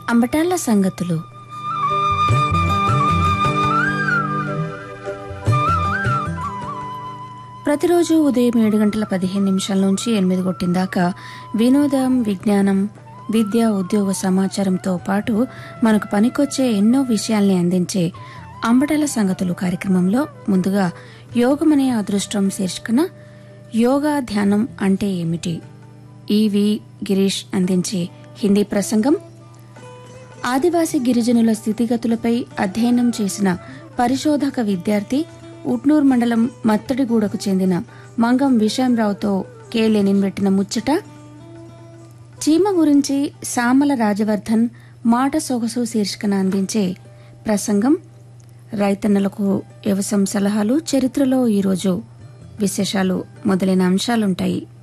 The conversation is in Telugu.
అంబటాళ్ల సంగతులు ప్రతిరోజు ఉదయం ఏడు గంటల పదిహేను నిమిషాల నుంచి ఎనిమిది కొట్టిన దాకా వినోదం విజ్ఞానం విద్య ఉద్యోగ సమాచారంతో పాటు మనకు పనికొచ్చే ఎన్నో విషయాల్ని అందించే అంబటాల సంగతులు కార్యక్రమంలో ముందుగా యోగమనే అదృష్టం శీర్షికన యోగా ధ్యానం అంటే ఏమిటి ఈవి గిరీష్ అందించే హిందీ ప్రసంగం ఆదివాసీ గిరిజనుల స్థితిగతులపై అధ్యయనం చేసిన పరిశోధక విద్యార్థి ఉట్నూర్ మండలం మత్తడిగూడకు చెందిన మంగం విషయంరావుతో కె లెనిన్ పెట్టిన ముచ్చట చీమ గురించి సామల రాజవర్ధన్ మాట సొగసు శీర్షికన అందించే ప్రసంగం రైతన్నలకు వ్యవసాయం సలహాలు చరిత్రలో ఈరోజు విశేషాలు మొదలైన అంశాలుంటాయి